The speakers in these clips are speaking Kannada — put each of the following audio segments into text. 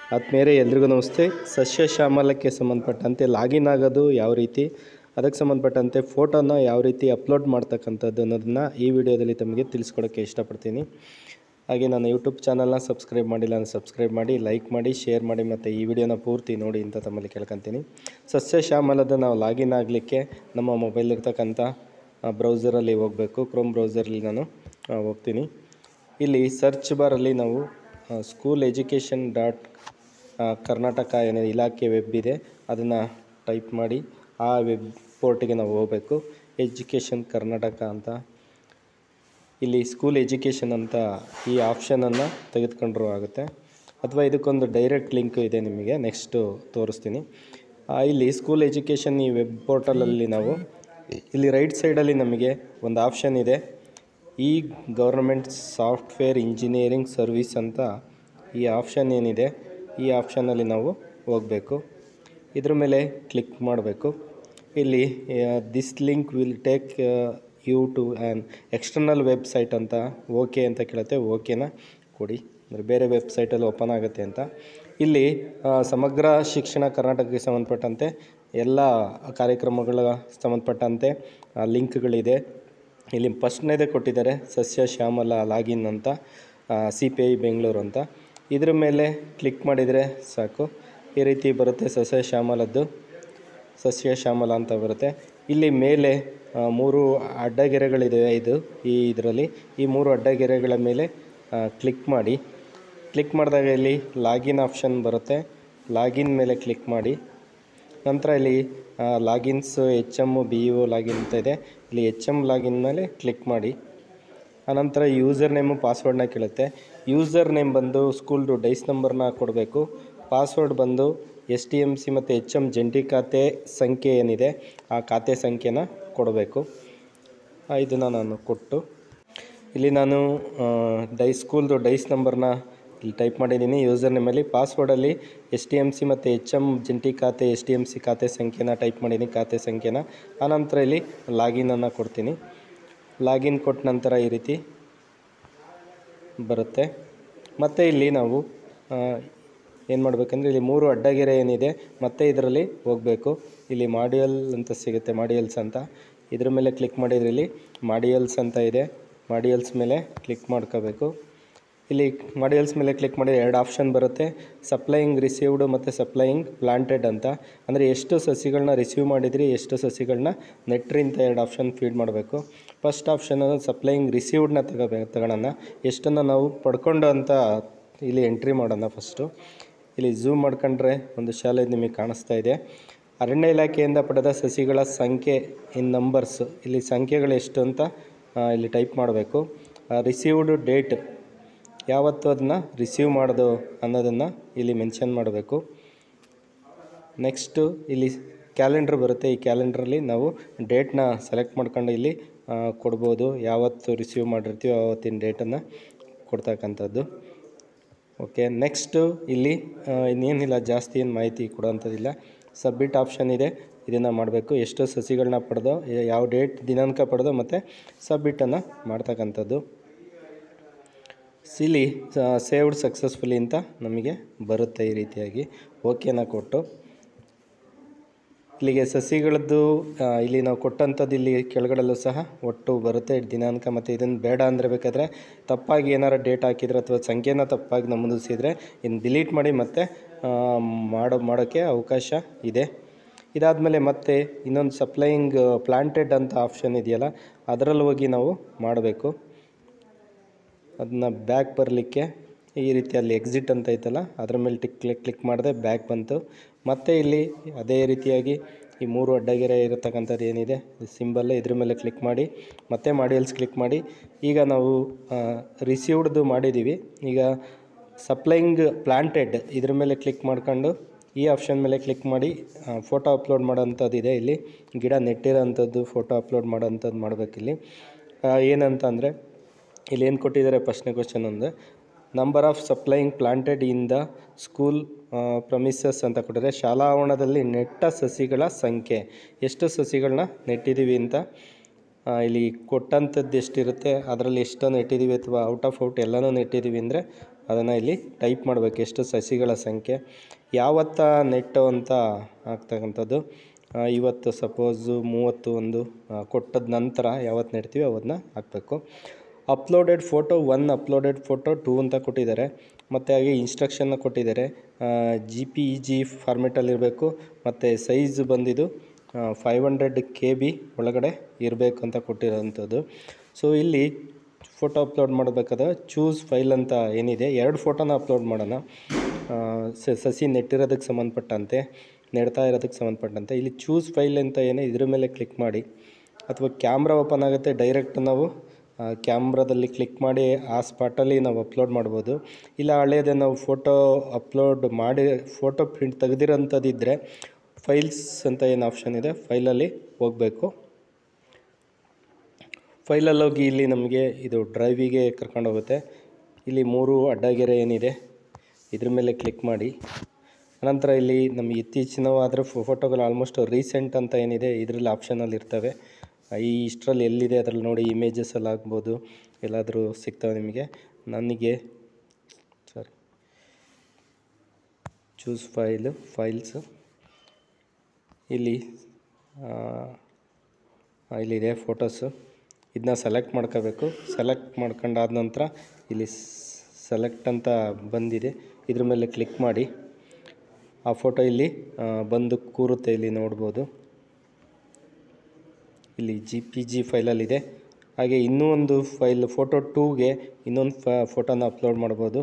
ಆತ್ಮೇರೆ ಎಲ್ರಿಗೂ ನಮಸ್ತೆ ಸಸ್ಯ ಶ್ಯಾಮಲಕ್ಕೆ ಸಂಬಂಧಪಟ್ಟಂತೆ ಲಾಗಿನ್ ಆಗೋದು ಯಾವ ರೀತಿ ಅದಕ್ಕೆ ಸಂಬಂಧಪಟ್ಟಂತೆ ಫೋಟೋನ ಯಾವ ರೀತಿ ಅಪ್ಲೋಡ್ ಮಾಡ್ತಕ್ಕಂಥದ್ದು ಅನ್ನೋದನ್ನ ಈ ವಿಡಿಯೋದಲ್ಲಿ ತಮಗೆ ತಿಳಿಸ್ಕೊಡೋಕ್ಕೆ ಇಷ್ಟಪಡ್ತೀನಿ ಹಾಗೆ ನನ್ನ ಯೂಟ್ಯೂಬ್ ಚಾನಲ್ನ ಸಬ್ಸ್ಕ್ರೈಬ್ ಮಾಡಿಲ್ಲ ಅಂದರೆ ಸಬ್ಸ್ಕ್ರೈಬ್ ಮಾಡಿ ಲೈಕ್ ಮಾಡಿ ಶೇರ್ ಮಾಡಿ ಮತ್ತು ಈ ವಿಡಿಯೋನ ಪೂರ್ತಿ ನೋಡಿ ಅಂತ ತಮ್ಮಲ್ಲಿ ಕೇಳ್ಕೊತೀನಿ ಸಸ್ಯ ಶ್ಯಾಮಲದ ನಾವು ಲಾಗಿನ್ ಆಗಲಿಕ್ಕೆ ನಮ್ಮ ಮೊಬೈಲ್ ಇರ್ತಕ್ಕಂಥ ಬ್ರೌಸರಲ್ಲಿ ಹೋಗಬೇಕು ಕ್ರೋಮ್ ಬ್ರೌಸರಲ್ಲಿ ನಾನು ಆ, ಹೋಗ್ತೀನಿ ಇಲ್ಲಿ ಸರ್ಚ್ ಬಾರಲ್ಲಿ ನಾವು ಸ್ಕೂಲ್ ಎಜುಕೇಷನ್ ಡಾಟ್ ಕರ್ನಾಟಕ ಏನಿದೆ ಇಲಾಖೆ ವೆಬ್ ಇದೆ ಅದನ್ನು ಟೈಪ್ ಮಾಡಿ ಆ ವೆಬ್ ಪೋರ್ಟಿಗೆ ನಾವು ಹೋಗಬೇಕು ಎಜುಕೇಷನ್ ಕರ್ನಾಟಕ ಅಂತ ಇಲ್ಲಿ ಸ್ಕೂಲ್ ಎಜುಕೇಷನ್ ಅಂತ ಈ ಆಪ್ಷನನ್ನು ತೆಗೆದುಕೊಂಡ್ರೂ ಆಗುತ್ತೆ ಅಥವಾ ಇದಕ್ಕೊಂದು ಡೈರೆಕ್ಟ್ ಲಿಂಕ್ ಇದೆ ನಿಮಗೆ ನೆಕ್ಸ್ಟು ತೋರಿಸ್ತೀನಿ ಆ, ಇಲ್ಲಿ ಸ್ಕೂಲ್ ಎಜುಕೇಷನ್ ಈ ವೆಬ್ ಪೋರ್ಟಲಲ್ಲಿ ನಾವು ಇಲ್ಲಿ ರೈಟ್ ಸೈಡಲ್ಲಿ ನಮಗೆ ಒಂದು ಆಪ್ಷನ್ ಇದೆ ಈ ಗೌರ್ಮೆಂಟ್ ಸಾಫ್ಟ್ವೇರ್ ಇಂಜಿನಿಯರಿಂಗ್ ಸರ್ವಿಸ್ ಅಂತ ಈ ಆಪ್ಷನ್ ಏನಿದೆ ಈ ಆಪ್ಷನಲ್ಲಿ ನಾವು ಹೋಗಬೇಕು ಇದ್ರ ಮೇಲೆ ಕ್ಲಿಕ್ ಮಾಡಬೇಕು ಇಲ್ಲಿ this link will take you to an external website ಅಂತ ಓಕೆ ಅಂತ ಕೇಳುತ್ತೆ ಓಕೆನ ಕೊಡಿ ಅಂದರೆ ಬೇರೆ ವೆಬ್ಸೈಟಲ್ಲಿ ಓಪನ್ ಆಗುತ್ತೆ ಅಂತ ಇಲ್ಲಿ ಆ, ಸಮಗ್ರ ಶಿಕ್ಷಣ ಕರ್ನಾಟಕಕ್ಕೆ ಸಂಬಂಧಪಟ್ಟಂತೆ ಎಲ್ಲ ಕಾರ್ಯಕ್ರಮಗಳ ಸಂಬಂಧಪಟ್ಟಂತೆ ಆ, ಲಿಂಕ್ಗಳಿದೆ ಇಲ್ಲಿ ಫಸ್ಟ್ನೇದೇ ಕೊಟ್ಟಿದ್ದಾರೆ ಸಸ್ಯ ಶ್ಯಾಮಲ ಲಾಗಿನ್ ಅಂತ ಸಿ ಪಿ ಐ ಬೆಂಗಳೂರು ಅಂತ ಇದ್ರ ಮೇಲೆ ಕ್ಲಿಕ್ ಮಾಡಿದರೆ ಸಾಕು ಈ ರೀತಿ ಬರುತ್ತೆ ಸಸ್ಯ ಶ್ಯಾಮಲದ್ದು ಸಸ್ಯ ಶ್ಯಾಮಲ ಅಂತ ಬರುತ್ತೆ ಇಲ್ಲಿ ಮೇಲೆ ಆ, ಮೂರು ಅಡ್ಡಗೆರೆಗಳಿವೆ ಇದು ಈ ಇದರಲ್ಲಿ ಈ ಮೂರು ಅಡ್ಡಗೆರೆಗಳ ಮೇಲೆ ಕ್ಲಿಕ್ ಮಾಡಿ ಕ್ಲಿಕ್ ಮಾಡಿದಾಗ ಇಲ್ಲಿ ಲಾಗಿನ್ ಆಪ್ಷನ್ ಬರುತ್ತೆ ಲಾಗಿನ್ ಮೇಲೆ ಕ್ಲಿಕ್ ಮಾಡಿ ನಂತರ ಇಲ್ಲಿ logins H M B U login ಅಂತ ಇದೆ ಇಲ್ಲಿ ಎಚ್ ಎಮ್ ಲಾಗಿನ್ ಮೇಲೆ ಕ್ಲಿಕ್ ಮಾಡಿ ಆನಂತರ ಯೂಸರ್ ನೇಮು ಪಾಸ್ವರ್ಡ್ನ ಕೇಳುತ್ತೆ ಯೂಸರ್ ನೇಮ್ ಬಂದು ಸ್ಕೂಲ್ದು ಡೈಸ್ ನಂಬರ್ನ ಕೊಡಬೇಕು ಪಾಸ್ವರ್ಡ್ ಬಂದು ಎಸ್ ಟಿ ಎಮ್ ಸಿ ಮತ್ತು ಎಚ್ ಎಮ್ ಜಂಟಿ ಖಾತೆ ಸಂಖ್ಯೆ ಏನಿದೆ ಆ ಖಾತೆ ಸಂಖ್ಯೆನ ಕೊಡಬೇಕು ಇದನ್ನು ನಾನು ಕೊಟ್ಟು ಇಲ್ಲಿ ನಾನು ಡೈ ಸ್ಕೂಲ್ದು ಡೈಸ್ ನಂಬರ್ನ ಇಲ್ಲಿ ಟೈಪ್ ಮಾಡಿದ್ದೀನಿ ಯೂಸರ್ ನೇಮಲ್ಲಿ ಪಾಸ್ವರ್ಡಲ್ಲಿ ಎಸ್ ಟಿ ಎಮ್ ಸಿ ಮತ್ತು ಎಚ್ ಎಮ್ ಜಂಟಿ ಖಾತೆ ಎಸ್ ಟಿ ಎಮ್ ಸಿ ಖಾತೆ ಸಂಖ್ಯೆನ ಟೈಪ್ ಮಾಡಿದ್ದೀನಿ ಖಾತೆ ಸಂಖ್ಯೆನ ಆನಂತರ ಇಲ್ಲಿ ಲಾಗಿನನ್ನು ಕೊಡ್ತೀನಿ ಲಾಗಿನ್ ಕೊಟ್ಟ ನಂತರ ಈ ರೀತಿ ಬರುತ್ತೆ ಮತ್ತು ಇಲ್ಲಿ ನಾವು ಏನು ಮಾಡಬೇಕಂದ್ರೆ ಇಲ್ಲಿ ಮೂರು ಅಡ್ಡಗೆರೆ ಏನಿದೆ ಮತ್ತೆ ಇದರಲ್ಲಿ ಹೋಗಬೇಕು ಇಲ್ಲಿ ಮಾಡ್ಯೂಲ್ ಅಂತ ಸಿಗುತ್ತೆ ಮಾಡ್ಯೂಲ್ಸ್ ಅಂತ ಇದ್ರ ಮೇಲೆ ಕ್ಲಿಕ್ ಮಾಡಿದ್ರೆ ಇಲ್ಲಿ ಮಾಡ್ಯೂಲ್ಸ್ ಅಂತ ಇದೆ ಮಾಡ್ಯೂಲ್ಸ್ ಮೇಲೆ ಕ್ಲಿಕ್ ಮಾಡ್ಕೋಬೇಕು ಇಲ್ಲಿ ಮಾಡ್ಯೂಲ್ಸ್ ಮೇಲೆ ಕ್ಲಿಕ್ ಮಾಡಿ ಎರಡು ಆಪ್ಷನ್ ಬರುತ್ತೆ ಸಪ್ಲೈಯಿಂಗ್ ರಿಸೀವ್ಡ್ ಮತ್ತು ಸಪ್ಲೈಯಿಂಗ್ ಪ್ಲಾಂಟೆಡ್ ಅಂತ ಅಂದರೆ ಎಷ್ಟು ಸಸಿಗಳನ್ನ ರಿಸೀವ್ ಮಾಡಿದ್ರಿ ಎಷ್ಟು ಸಸಿಗಳನ್ನ ನೆಟ್ರಿ ಅಂತ ಎರಡು ಆಪ್ಷನ್ ಫೀಡ್ ಮಾಡಬೇಕು ಫಸ್ಟ್ ಆಪ್ಷನ್ ಸಪ್ಲೈಯಿಂಗ್ ರಿಸೀವ್ಡ್ನ ತಗೋಬೇಕು ತಗೊಳ್ಳೋಣ ಎಷ್ಟನ್ನು ನಾವು ಪಡ್ಕೊಂಡು ಅಂತ ಇಲ್ಲಿ ಎಂಟ್ರಿ ಮಾಡೋಣ ಫಸ್ಟು ಇಲ್ಲಿ ಝೂಮ್ ಮಾಡ್ಕೊಂಡ್ರೆ ಒಂದು ಶಾಲೆ ನಿಮಗೆ ಕಾಣಿಸ್ತಾ ಇದೆ ಅರಣ್ಯ ಇಲಾಖೆಯಿಂದ ಪಡೆದ ಸಸಿಗಳ ಸಂಖ್ಯೆ ಇನ್ ನಂಬರ್ಸ್ ಇಲ್ಲಿ ಸಂಖ್ಯೆಗಳು ಎಷ್ಟು ಅಂತ ಆ, ಇಲ್ಲಿ ಟೈಪ್ ಮಾಡಬೇಕು ರಿಸೀವ್ಡ್ ಡೇಟ್ ಯಾವತ್ತು ಅದನ್ನ ರಿಸೀವ್ ಮಾಡೋದು ಅನ್ನೋದನ್ನು ಇಲ್ಲಿ ಮೆನ್ಷನ್ ಮಾಡಬೇಕು ನೆಕ್ಸ್ಟು ಇಲ್ಲಿ ಕ್ಯಾಲೆಂಡ್ರ್ ಬರುತ್ತೆ ಈ ಕ್ಯಾಲೆಂಡ್ರಲ್ಲಿ ನಾವು ಡೇಟ್ನ ಸೆಲೆಕ್ಟ್ ಮಾಡ್ಕೊಂಡು ಇಲ್ಲಿ ಆ, ಕೊಡ್ಬೋದು ಯಾವತ್ತು ರಿಸೀವ್ ಮಾಡಿರ್ತೀವೋ ಆವತ್ತಿನ ಡೇಟನ್ನು ಕೊಡ್ತಕ್ಕಂಥದ್ದು ಓಕೆ ನೆಕ್ಸ್ಟು ಇಲ್ಲಿ ಆ, ಇನ್ನೇನಿಲ್ಲ ಜಾಸ್ತಿ ಏನು ಮಾಹಿತಿ ಕೊಡೋಂಥದ್ದಿಲ್ಲ ಸಬ್ಮಿಟ್ ಆಪ್ಷನ್ ಇದೆ ಇದನ್ನು ಮಾಡಬೇಕು ಎಷ್ಟು ಸಸಿಗಳನ್ನ ಪಡೆದೋ ಯ- ಯಾವ ಡೇಟ್ ದಿನಾಂಕ ಪಡೆದೋ ಮತ್ತು ಸಬ್ಮಿಟನ್ನು ಮಾಡ್ತಕ್ಕಂಥದ್ದು ಇಲ್ಲಿ ಸೇವ್ಡ್ ಸಕ್ಸಸ್ಫುಲಿ ಅಂತ ನಮಗೆ ಬರುತ್ತೆ ಈ ರೀತಿಯಾಗಿ ಓಕೆನ ಕೊಟ್ಟು ಇಲ್ಲಿಗೆ ಸಸಿಗಳದ್ದು ಆ, ಇಲ್ಲಿ ನಾವು ಕೊಟ್ಟಂಥದ್ದು ಇಲ್ಲಿ ಕೆಳಗಡೆಲ್ಲೂ ಸಹ ಒಟ್ಟು ಬರುತ್ತೆ ದಿನಾಂಕ ಮತ್ತು ಇದನ್ನು ಬೇಡ ಅಂದರೆ ಬೇಕಾದರೆ ತಪ್ಪಾಗಿ ಏನಾರು ಡೇಟ್ ಹಾಕಿದ್ರೆ ಅಥವಾ ಸಂಖ್ಯೆನ ತಪ್ಪಾಗಿ ನಮೂದಿಸಿದರೆ ಇನ್ನು ಡಿಲೀಟ್ ಮಾಡಿ ಮತ್ತೆ ಆ, ಮಾಡೋ ಮಾಡೋಕ್ಕೆ ಅವಕಾಶ ಇದೆ ಇದಾದಮೇಲೆ ಮತ್ತೆ ಇನ್ನೊಂದು ಸಪ್ಲೈಯಿಂಗ್ ಪ್ಲಾಂಟೆಡ್ ಅಂತ ಆಪ್ಷನ್ ಇದೆಯಲ್ಲ ಅದರಲ್ಲಿ ಹೋಗಿ ನಾವು ಮಾಡಬೇಕು ಅದನ್ನ ಬ್ಯಾಕ್ ಬರಲಿಕ್ಕೆ ಈ ರೀತಿ ಅಲ್ಲಿ ಎಕ್ಸಿಟ್ ಅಂತ ಐತಲ್ಲ ಅದ್ರ ಮೇಲೆ ಟಿಕ್ ಕ್ಲಿಕ್ ಕ್ಲಿಕ್ ಮಾಡಿದೆ ಬ್ಯಾಕ್ ಬಂತು ಮತ್ತು ಇಲ್ಲಿ ಅದೇ ರೀತಿಯಾಗಿ ಈ ಮೂರು ಅಡ್ಡಗೆರೆ ಇರತಕ್ಕಂಥದ್ದು ಏನಿದೆ ಸಿಂಬಲ್ ಇದ್ರ ಮೇಲೆ ಕ್ಲಿಕ್ ಮಾಡಿ ಮತ್ತೆ ಮಾಡ್ಯೂಲ್ಸ್ ಕ್ಲಿಕ್ ಮಾಡಿ ಈಗ ನಾವು ರಿಸೀವ್ಡ್ದು ಮಾಡಿದ್ದೀವಿ ಈಗ ಸಪ್ಲೈಯಿಂಗ್ ಪ್ಲಾಂಟೆಡ್ ಇದ್ರ ಮೇಲೆ ಕ್ಲಿಕ್ ಮಾಡ್ಕೊಂಡು ಈ ಆಪ್ಷನ್ ಮೇಲೆ ಕ್ಲಿಕ್ ಮಾಡಿ ಫೋಟೋ ಅಪ್ಲೋಡ್ ಮಾಡೋಂಥದ್ದು ಇದೆ ಇಲ್ಲಿ ಗಿಡ ನೆಟ್ಟಿರೋಂಥದ್ದು ಫೋಟೋ ಅಪ್ಲೋಡ್ ಮಾಡೋಂಥದ್ದು ಮಾಡಬೇಕಿಲ್ಲಿ ಏನಂತ ಅಂದರೆ ಇಲ್ಲಿ ಏನು ಕೊಟ್ಟಿದ್ದಾರೆ ಫಸ್ಟ್ನೇ ಕ್ವಶನ್ ಅಂದರೆ number of supplying planted in the school premises ಅಂತ ಕೊಟ್ಟಿದ್ದಾರೆ ಶಾಲಾ ಆವರಣದಲ್ಲಿ ನೆಟ್ಟ ಸಸಿಗಳ ಸಂಖ್ಯೆ ಎಷ್ಟು ಸಸಿಗಳನ್ನ ನೆಟ್ಟಿದ್ದೀವಿ ಅಂತ ಆ, ಇಲ್ಲಿ ಕೊಟ್ಟಂಥದ್ದು ಎಷ್ಟಿರುತ್ತೆ ಅದರಲ್ಲಿ ಎಷ್ಟನ್ನು ನೆಟ್ಟಿದ್ದೀವಿ ಅಥವಾ ಔಟ್ ಆಫ್ ಔಟ್ ಎಲ್ಲನೂ ನೆಟ್ಟಿದ್ದೀವಿ ಅಂದರೆ ಅದನ್ನು ಇಲ್ಲಿ ಟೈಪ್ ಮಾಡಬೇಕು ಎಷ್ಟು ಸಸಿಗಳ ಸಂಖ್ಯೆ ಯಾವತ್ತ ನೆಟ್ಟು ಅಂತ ಆಗ್ತಕ್ಕಂಥದ್ದು ಆ, ಇವತ್ತು ಸಪೋಸು ಮೂವತ್ತು ಒಂದು ಆ, ಕೊಟ್ಟದ ನಂತರ ಯಾವತ್ತು ನೆಡ್ತೀವಿ ಅವನ್ನ ಹಾಕಬೇಕು uploaded photo one uploaded photo two ಅಂತ ಕೊಟ್ಟಿದ್ದಾರೆ ಮತ್ತು ಹಾಗೆ ಇನ್ಸ್ಟ್ರಕ್ಷನ್ನ ಕೊಟ್ಟಿದ್ದಾರೆ ಜಿ ಪಿ ಇ ಜಿ ಫಾರ್ಮೆಟಲ್ಲಿರಬೇಕು ಮತ್ತು ಸೈಜ್ ಬಂದಿದ್ದು ಫೈವ್ ಹಂಡ್ರೆಡ್ ಕೆ ಬಿ ಒಳಗಡೆ ಇರಬೇಕು ಅಂತ ಕೊಟ್ಟಿರೋವಂಥದ್ದು ಸೊ ಇಲ್ಲಿ ಫೋಟೋ ಅಪ್ಲೋಡ್ ಮಾಡಬೇಕಾದ್ರೆ ಚೂಸ್ ಫೈಲ್ ಅಂತ ಏನಿದೆ ಎರಡು ಫೋಟೋನ ಅಪ್ಲೋಡ್ ಮಾಡೋಣ ಆ, ಸ- ಸಸಿ ನೆಟ್ಟಿರೋದಕ್ಕೆ ಸಂಬಂಧಪಟ್ಟಂತೆ ನೆಡ್ತಾ ಇರೋದಕ್ಕೆ ಸಂಬಂಧಪಟ್ಟಂತೆ ಇಲ್ಲಿ ಚೂಸ್ ಫೈಲ್ ಅಂತ ಏನೇ ಇದ್ರ ಮೇಲೆ ಕ್ಲಿಕ್ ಮಾಡಿ ಅಥವಾ ಕ್ಯಾಮ್ರಾ ಓಪನ್ ಆಗುತ್ತೆ ಡೈರೆಕ್ಟ್ ನಾವು ಕ್ಯಾಮ್ರಾದಲ್ಲಿ ಕ್ಲಿಕ್ ಮಾಡಿ ಆ ಸ್ಪಾಟಲ್ಲಿ ನಾವು ಅಪ್ಲೋಡ್ ಮಾಡ್ಬೋದು ಇಲ್ಲ ಹಳೇದೇ ನಾವು ಫೋಟೋ ಅಪ್ಲೋಡ್ ಮಾಡಿ ಫೋಟೋ ಪ್ರಿಂಟ್ ತೆಗೆದಿರೋಂಥದ್ದಿದ್ದರೆ ಫೈಲ್ಸ್ ಅಂತ ಏನು ಆಪ್ಷನ್ ಇದೆ ಫೈಲಲ್ಲಿ ಹೋಗಬೇಕು ಫೈಲಲ್ಲಿ ಹೋಗಿ ಇಲ್ಲಿ ನಮಗೆ ಇದು ಡ್ರೈವಿಗೆ ಕರ್ಕೊಂಡು ಹೋಗುತ್ತೆ ಇಲ್ಲಿ ಮೂರು ಅಡ್ಡಗೆರೆ ಏನಿದೆ ಇದ್ರ ಮೇಲೆ ಕ್ಲಿಕ್ ಮಾಡಿ ಅನಂತರ ಇಲ್ಲಿ ನಮಗೆ ಇತ್ತೀಚಿನವಾದರೆ ಫೋಟೋಗಳು ಆಲ್ಮೋಸ್ಟ್ ರೀಸೆಂಟ್ ಅಂತ ಏನಿದೆ ಇದರಲ್ಲಿ ಆಪ್ಷನಲ್ಲಿ ಇರ್ತವೆ ಈ ಇಷ್ಟರಲ್ಲಿ ಎಲ್ಲಿದೆ ಅದರಲ್ಲಿ ನೋಡಿ ಇಮೇಜಸಲ್ಲಿ ಆಗ್ಬೋದು ಎಲ್ಲಾದರೂ ಸಿಗ್ತವೆ ನಿಮಗೆ ನನಗೆ ಸಾರಿ ಚೂಸ್ ಫೈಲು ಫೈಲ್ಸು ಇಲ್ಲಿ ಆ, ಇಲ್ಲಿದೆ ಫೋಟೋಸು ಇದನ್ನ ಸೆಲೆಕ್ಟ್ ಮಾಡ್ಕೋಬೇಕು ಸೆಲೆಕ್ಟ್ ಮಾಡ್ಕೊಂಡಾದ ನಂತರ ಇಲ್ಲಿ ಸೆಲೆಕ್ಟ್ ಅಂತ ಬಂದಿದೆ ಇದ್ರ ಮೇಲೆ ಕ್ಲಿಕ್ ಮಾಡಿ ಆ ಫೋಟೋ ಇಲ್ಲಿ ಆ, ಬಂದು ಕೂರುತ್ತೆ ಇಲ್ಲಿ ನೋಡ್ಬೋದು ಇಲ್ಲಿ ಜಿ ಪಿ ಜಿ ಫೈಲಲ್ಲಿದೆ ಹಾಗೆ ಇನ್ನೂ ಒಂದು ಫೈಲ್ ಫೋಟೋ ಟೂಗೆ ಇನ್ನೊಂದು ಫ ಫೋಟೋನ ಅಪ್ಲೋಡ್ ಮಾಡ್ಬೋದು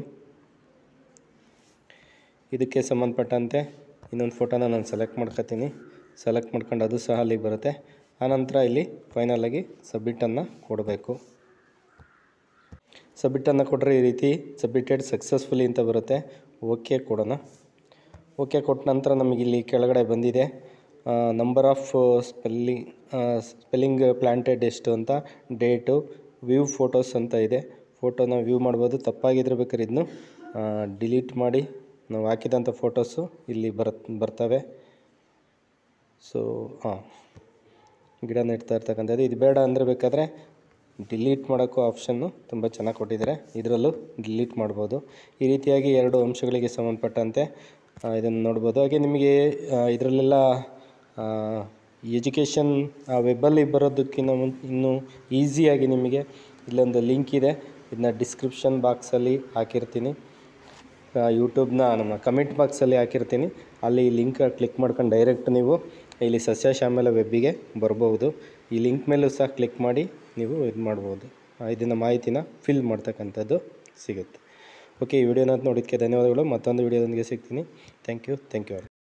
ಇದಕ್ಕೆ ಸಂಬಂಧಪಟ್ಟಂತೆ ಇನ್ನೊಂದು ಫೋಟೋನ ನಾನು ಸೆಲೆಕ್ಟ್ ಮಾಡ್ಕೊತೀನಿ ಸೆಲೆಕ್ಟ್ ಮಾಡ್ಕೊಂಡು ಅದು ಸಹ ಅಲ್ಲಿಗೆ ಬರುತ್ತೆ ಆನಂತರ ಇಲ್ಲಿ ಫೈನಲಾಗಿ ಸಬ್ಮಿಟನ್ನು ಕೊಡಬೇಕು ಸಬ್ಮಿಟನ್ನು ಕೊಟ್ಟರೆ ಈ ರೀತಿ ಸಬ್ಮಿಟೆಡ್ ಸಕ್ಸಸ್ಫುಲಿ ಅಂತ ಬರುತ್ತೆ ಓಕೆ ಕೊಡೋಣ ಓಕೆ ಕೊಟ್ಟ ನಂತರ ನಮಗೆ ಇಲ್ಲಿ ಕೆಳಗಡೆ ಬಂದಿದೆ number of spelling spelling planted ಎಷ್ಟು ಅಂತ ಡೇಟು ವ್ಯೂ ಫೋಟೋಸ್ ಅಂತ ಇದೆ ಫೋಟೋನ ವ್ಯೂ ಮಾಡ್ಬೋದು ತಪ್ಪಾಗಿದ್ರೆ ಬೇಕಾದ್ರೆ ಇದನ್ನು ಡಿಲೀಟ್ ಮಾಡಿ ನಾವು ಹಾಕಿದಂಥ ಫೋಟೋಸು ಇಲ್ಲಿ ಬರತ್ ಬರ್ತವೆ ಸೊ ಹಾಂ ಗಿಡ ನೆಡ್ತಾ ಇರ್ತಕ್ಕಂಥದ್ದು ಇದು ಬೇಡ ಅಂದರೆ ಬೇಕಾದರೆ ಡಿಲೀಟ್ ಮಾಡೋಕ್ಕೂ ಆಪ್ಷನ್ನು ತುಂಬ ಚೆನ್ನಾಗಿ ಕೊಟ್ಟಿದ್ದಾರೆ ಇದರಲ್ಲೂ ಡಿಲೀಟ್ ಮಾಡ್ಬೋದು ಈ ರೀತಿಯಾಗಿ ಎರಡು ಅಂಶಗಳಿಗೆ ಸಂಬಂಧಪಟ್ಟಂತೆ ಇದನ್ನು ನೋಡ್ಬೋದು ಹಾಗೆ ನಿಮಗೆ ಇದರಲ್ಲೆಲ್ಲ ಎಜುಕೇಷನ್ ವೆಬ್ಬಲ್ಲಿ ಬರೋದಕ್ಕಿಂತ ಮುನ್ ಇನ್ನೂ ಈಸಿಯಾಗಿ ನಿಮಗೆ ಇಲ್ಲೊಂದು ಲಿಂಕ್ ಇದೆ ಇದನ್ನ ಡಿಸ್ಕ್ರಿಪ್ಷನ್ ಬಾಕ್ಸಲ್ಲಿ ಹಾಕಿರ್ತೀನಿ ಯೂಟ್ಯೂಬ್ನ ನಮ್ಮ ಕಮೆಂಟ್ ಬಾಕ್ಸಲ್ಲಿ ಹಾಕಿರ್ತೀನಿ ಅಲ್ಲಿ ಲಿಂಕ್ ಕ್ಲಿಕ್ ಮಾಡ್ಕೊಂಡು ಡೈರೆಕ್ಟ್ ನೀವು ಇಲ್ಲಿ ಸಸ್ಯಶ್ಯಾಮಲ ವೆಬ್ಬಿಗೆ ಬರ್ಬೋದು ಈ ಲಿಂಕ್ ಮೇಲೂ ಸಹ ಕ್ಲಿಕ್ ಮಾಡಿ ನೀವು ಇದು ಮಾಡ್ಬೋದು ಇದನ್ನು ಮಾಹಿತಿನ ಫಿಲ್ ಮಾಡ್ತಕ್ಕಂಥದ್ದು ಸಿಗುತ್ತೆ ಓಕೆ ಈ ವಿಡಿಯೋನ ನೋಡೋದಕ್ಕೆ ಧನ್ಯವಾದಗಳು ಮತ್ತೊಂದು ವಿಡಿಯೋದೊಂದಿಗೆ ಸಿಗ್ತೀನಿ ಥ್ಯಾಂಕ್ ಯು ಥ್ಯಾಂಕ್ ಯು